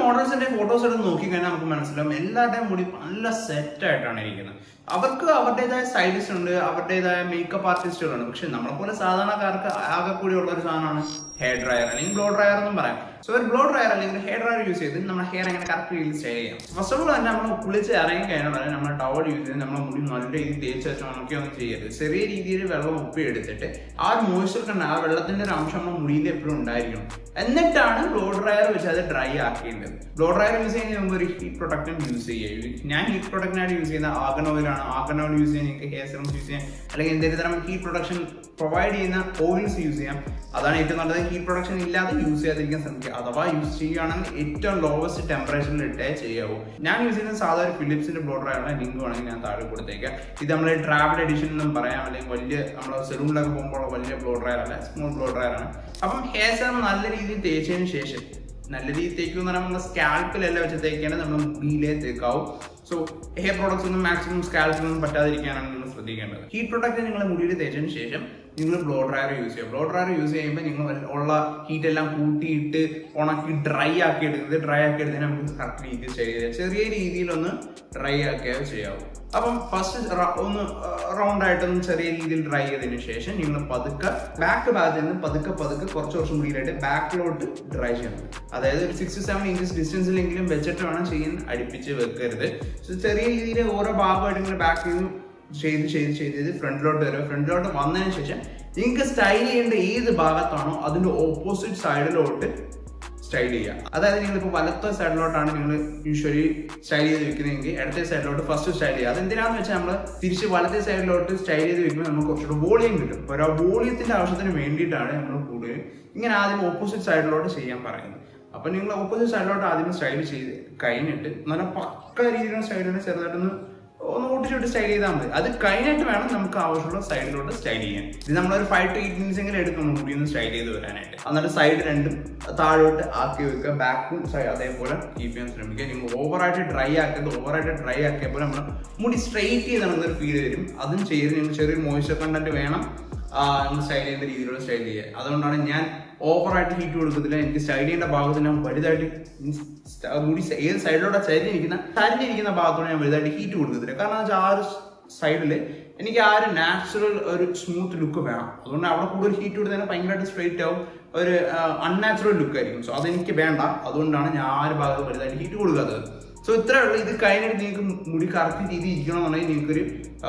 മോഡൽസിന്റെ photos എടുത്ത് നോക്കിക്കഴിഞ്ഞാൽ നമുക്ക് മനസ്സിലാവും എല്ലാവരുടെയും മുടി നല്ല സെറ്റ് ആയിട്ടാണ് ഇരിക്കുന്നത് അവർക്ക് അവരുടേതായ സ്റ്റൈലിസ്റ്റ് ഉണ്ട് അവരുടേതായ മേക്കപ്പ് ആർട്ടിസ്റ്റുകളുണ്ട് പക്ഷെ നമ്മളെ പോലെ സാധാരണക്കാർക്ക് ആകെ കൂടി ഉള്ള ഒരു സാധനമാണ് ഹെയർ ഡ്രയർ അല്ലെങ്കിൽ ബ്ലോ ഡ്രയർ എന്നും പറയാം സോ ഒരു ബ്ലോ ഡ്രയർ അല്ലെങ്കിൽ ഹെയർ ഡ്രയർ യൂസ് ചെയ്ത് നമ്മുടെ ഹെയർ എങ്ങനെ കറക്റ്റ് രീതിയിൽ സ്റ്റൈൽ ചെയ്യാം ഫസ്റ്റ് ഓഫ് ഓൾ തന്നെ നമ്മൾ കുളിച്ച് ഇറങ്ങി കഴിഞ്ഞാൽ തന്നെ നമ്മൾ ടവൽ യൂസ് ചെയ്ത് നമ്മുടെ മുടി നല്ല രീതിയിൽ തേച്ച് വെച്ച് ഉണക്കിയൊന്നും ചെയ്യരുത് ചെറിയ രീതിയിൽ വെള്ളം ഉപ്പി എടുത്തിട്ട് ആ ഒരു മോയ്സ്ചർ കണ്ട ആ വെള്ളത്തിന്റെ ഒരു അംശം നമ്മുടെ മുടിയിൽ എപ്പോഴും ഉണ്ടായിരിക്കണം എന്നിട്ടാണ് ബ്ലോ ഡ്രയർ വെച്ച് അത് ഡ്രൈ ആക്കേണ്ടത് ബ്ലോ ഡ്രയർ യൂസ് ചെയ്യുന്നതിന് മുമ്പ് ഒരു ഹീറ്റ് പ്രൊട്ടക്റ്റും യൂസ് ചെയ്യുക ഞാൻ ഹീറ്റ് പ്രൊട്ടക്റ്റിനായിട്ട് യൂസ് ചെയ്യുന്ന ആഗൻ ഓയിലാണ് ആഗൻ ഓയിൽ യൂസ് ചെയ്യാൻ നിങ്ങൾക്ക് ഹെയർ സിറംസ് യൂസ് ചെയ്യാം അല്ലെങ്കിൽ എന്തെങ്കിലും തരം ഹീറ്റ് പ്രൊട്ടക്ഷൻ പ്രൊവൈഡ് ചെയ്യുന്ന ഓയിൽസ് യൂസ് ചെയ്യാം അതാണ് ഏറ്റവും നല്ലത് ഹീറ്റ് പ്രൊട്ടക്ഷൻ ഇല്ലാതെ യൂസ് ചെയ്യാതിരിക്കാൻ ശ്രമിക്കുക അഥവാ യൂസ് ചെയ്യുകയാണെങ്കിൽ ഏറ്റവും ലോവസ്റ്റ് ടെമ്പറേച്ചറിൽ ഇട്ടേ ചെയ്യാവൂ ഞാൻ യൂസ് ചെയ്യുന്ന സാധാരണ ഫിലിപ്സിന്റെ ബ്ലോ ഡ്രയറാണ് ലിങ്ക് വേണമെങ്കിൽ ഞാൻ താഴെ കൊടുത്തേക്കാം ഇത് നമ്മൾ ട്രാവൽ എഡിഷൻ എന്നും പറയാം അല്ലെങ്കിൽ വലിയ നമ്മൾ സെലൂണിലൊക്കെ പോകുമ്പോൾ വലിയ ബ്ലോ ഡ്രയർ അല്ല സ്മോൾ ബ്ലോ ഡ്രയർ ആണ് അപ്പം ഹെയർ സെറം നല്ല രീതിയിൽ തേച്ചതിന് ശേഷം നല്ല രീതിയിൽ തേക്കും എന്ന് പറയുമ്പോൾ സ്കാൽപ്പിലല്ല വെച്ച് തേക്കേണ്ടത് നമ്മൾ മുടിയിലേ തേക്കാവും സോ ഹെയർ പ്രോഡക്ട്സ് ഒന്നും മാക്സിമം സ്കാൽപ്പിനൊന്നും പറ്റാതിരിക്കാനാണ് നിങ്ങൾ ശ്രദ്ധിക്കേണ്ടത് ഹീറ്റ് പ്രൊട്ടക്റ്റ് നിങ്ങൾ മുടിയിൽ തേച്ചതിന് ശേഷം നിങ്ങൾ ബ്ലോ ഡ്രയർ യൂസ് ചെയ്യുക ബ്ലോ ഡ്രയർ യൂസ് ചെയ്യുമ്പോൾ നിങ്ങൾ ഉള്ള ഹീറ്റ് എല്ലാം കൂട്ടിയിട്ട് ഉണക്കി ഡ്രൈ ആക്കി എടുക്കുന്നത് ഡ്രൈ ആക്കി എടുത്തതിന് നമുക്ക് കറക്റ്റ് രീതിയിൽ ചെയ്യുക ചെറിയ രീതിയിലൊന്ന് ഡ്രൈ ആക്കിയാൽ ചെയ്യാവൂ അപ്പം ഫസ്റ്റ് ഒന്ന് റൗണ്ട് ആയിട്ടൊന്ന് ചെറിയ രീതിയിൽ ഡ്രൈ ചെയ്തതിന് ശേഷം നിങ്ങൾ പതുക്കെ ബാക്ക് ഭാഗത്ത് നിന്ന് പതുക്കെ പതുക്കെ കുറച്ച് വർഷം മുടിയിലായിട്ട് ബാക്കിലോട്ട് ഡ്രൈ ചെയ്യണം അതായത് ഒരു സിക്സ് സെവൻ ഇഞ്ചസ് ഡിസ്റ്റൻസിലെങ്കിലും വെച്ചിട്ട് വേണം ചെയ്യാൻ അടുപ്പിച്ച് വെക്കരുത് സോ ചെറിയ രീതിയിൽ ഓരോ ഭാഗമായിട്ട് ഇങ്ങനെ ബാക്കിൽ നിന്ന് ചെയ്ത് ചെയ്ത് ചെയ്ത് ചെയ്ത് ഫ്രണ്ടിലോട്ട് വരും ഫ്രണ്ടിലോട്ട് വന്നതിന് ശേഷം നിങ്ങൾക്ക് സ്റ്റൈൽ ചെയ്യേണ്ട ഏത് ഭാഗത്താണോ അതിന്റെ ഓപ്പോസിറ്റ് സൈഡിലോട്ട് സ്റ്റൈൽ ചെയ്യുക അതായത് നിങ്ങൾ ഇപ്പോൾ വലത്തെ സൈഡിലോട്ടാണ് നിങ്ങൾ യൂഷ്വലി സ്റ്റൈൽ ചെയ്ത് വെക്കുന്നതെങ്കിൽ ഇടത്തെ സൈഡിലോട്ട് ഫസ്റ്റ് സ്റ്റൈൽ ചെയ്യുക അതെന്തിനാന്ന് വെച്ചാൽ നമ്മൾ തിരിച്ച് വലത്തെ സൈഡിലോട്ട് സ്റ്റൈൽ ചെയ്ത് വെക്കുമ്പോൾ നമുക്ക് കുറച്ചുകൂടെ വോളിയം കിട്ടും അപ്പോൾ ആ വോളിയത്തിന്റെ ആവശ്യത്തിന് വേണ്ടിയിട്ടാണ് നമ്മൾ കൂടുതൽ ഇങ്ങനെ ആദ്യം ഓപ്പോസിറ്റ് സൈഡിലോട്ട് ചെയ്യാൻ പറയുന്നത് അപ്പൊ നിങ്ങൾ ഓപ്പോസിറ്റ് സൈഡിലോട്ട് ആദ്യം സ്റ്റൈൽ ചെയ്ത് കഴിഞ്ഞിട്ട് നല്ല പക്ക രീതിയിലുള്ള സ്റ്റൈലിനെ ചെറുതായിട്ടൊന്ന് ഒന്ന് ഓട്ടിച്ചോട്ട് സ്റ്റൈൽ ചെയ്താൽ മതി അത് കഴിഞ്ഞിട്ട് വേണം നമുക്ക് ആവശ്യമുള്ള സൈഡിലോട്ട് സ്റ്റൈൽ ചെയ്യാൻ ഇത് നമ്മളൊരു ഫൈവ് ടു എയ്റ്റ് മിനിറ്റ്സ് എങ്കിലും എടുക്കും മുടി ഒന്ന് സ്റ്റൈൽ ചെയ്ത് വരാനായിട്ട് എന്നിട്ട് സൈഡ് രണ്ടും താഴോട്ട് ആക്കി വെക്കുക ബാക്കും സൈഡ് അതേപോലെ കീപ്പ് ചെയ്യാൻ ശ്രമിക്കുക നിങ്ങൾ ഓവറായിട്ട് ഡ്രൈ ആക്കരുത് ഓവറായിട്ട് ഡ്രൈ ആക്കിയപ്പോൾ നമ്മൾ മുടി സ്ട്രെയിറ്റ് ചെയ്താണെന്നൊരു ഫീൽ വരും അതും ചെയ്ത് നിങ്ങൾ ചെറിയൊരു മോയ്സ്ചർ കണ്ടന്റ് വേണം നമ്മൾ സ്റ്റൈൽ ചെയ്യുന്ന രീതിയിലുള്ള സ്റ്റൈൽ ചെയ്യുക അതുകൊണ്ടാണ് ഞാൻ ഓവറായിട്ട് ഹീറ്റ് കൊടുക്കത്തില്ല എനിക്ക് സ്റ്റൈൽ ചെയ്യേണ്ട ഭാഗത്ത് ഞാൻ വലുതായിട്ട് means sta- മുടി സ- ഏത് സൈഡിലോട്ട് ചരിഞ്ഞിരിക്കുന്ന ചരിഞ്ഞിരിക്കുന്ന ഭാഗത്തോട് ഞാൻ വലുതായിട്ട് ഹീറ്റ് കൊടുക്കത്തില്ല കാരണം വെച്ചാൽ ആ ഒരു സൈഡിൽ എനിക്ക് ആ ഒരു നാച്ചുറൽ ഒരു സ്മൂത്ത് ലുക്ക് വേണം അതുകൊണ്ട് അവിടെ കൂടുതൽ ഹീറ്റ് കൊടുത്തതിന് ഭയങ്കരമായിട്ട് സ്ട്രെയിറ്റ് ആവും ഒരു അൺനാച്ചുറൽ ലുക്ക് ആയിരിക്കും സോ അതെനിക്ക് വേണ്ട അതുകൊണ്ടാണ് ഞാൻ ആ ഒരു ഭാഗത്ത് വലുതായിട്ട് ഹീറ്റ് കൊടുക്കാത്തത് സോ ഇത്രേ ഉള്ളൂ ഇത് കഴിഞ്ഞിട്ട് നിങ്ങൾക്ക് മുടി കറക്റ്റ് രീതി ഇരിക്കണമെന്നുണ്ടെങ്കിൽ നിങ്ങൾക്കൊരു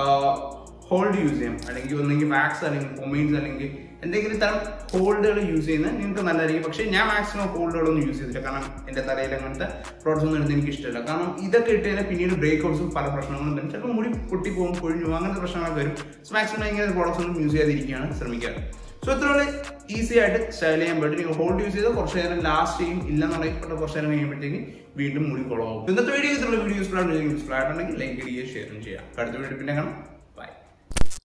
ഹോൾഡ് യൂസ് ചെയ്യാം അല്ലെങ്കിൽ ഒന്നെങ്കിൽ വാക്സ് അല്ലെങ്കിൽ പൊമൈൻസ് അല്ലെങ്കിൽ എന്തെങ്കിലും തരം ഹോൾഡുകൾ യൂസ് ചെയ്യുന്നത് നിങ്ങൾക്ക് നല്ലതായിരിക്കും പക്ഷേ ഞാൻ മാക്സിമം ഹോൾഡുകളൊന്നും യൂസ് ചെയ്തില്ല കാരണം എൻ്റെ തലയിൽ അങ്ങനത്തെ പ്രോഡക്ട്സ് ഒന്നും എടുത്ത് എനിക്ക് ഇഷ്ടമില്ല കാരണം ഇതൊക്കെ ഇട്ട് കഴിഞ്ഞാൽ പിന്നീട് ബ്രേക്ക്ഔട്ട്സും പല പ്രശ്നങ്ങളും വരും ചിലപ്പോൾ മുടി പൊട്ടിപ്പോകും കൊഴിഞ്ഞു പോകും, അങ്ങനത്തെ പ്രശ്നങ്ങളൊക്കെ വരും സോ മാക്സിമം ഇങ്ങനെ പ്രോഡക്ട്സ് ഒന്നും യൂസ് ചെയ്യാതിരിക്കുകയാണ് ശ്രമിക്കാറ് സോ ഇത്രയുള്ള ഈസി ആയിട്ട് സ്റ്റൈൽ ചെയ്യാൻ പറ്റും നിങ്ങൾ ഹോൾഡ് യൂസ് ചെയ്ത് കുറച്ച് നേരം ലാസ്റ്റ് ചെയ്യും ഇല്ലെന്നുണ്ടെങ്കിൽ ഇപ്പോൾ കുറച്ച് നേരം കഴിയുമ്പോഴത്തേക്ക് വീണ്ടും മുടി കുളമാവും ഇന്നത്തെ വീഡിയോ ഇത്രയുള്ള വീഡിയോ യൂസ്ഫുൾ ആണ് യൂസ്ഫുൾ ആയിട്ടുണ്ടെങ്കിൽ ലൈക്ക് ചെയ്യുക ഷെയറും ചെയ്യാം അടുത്ത വീഡിയോ പിന്നെ കാണാം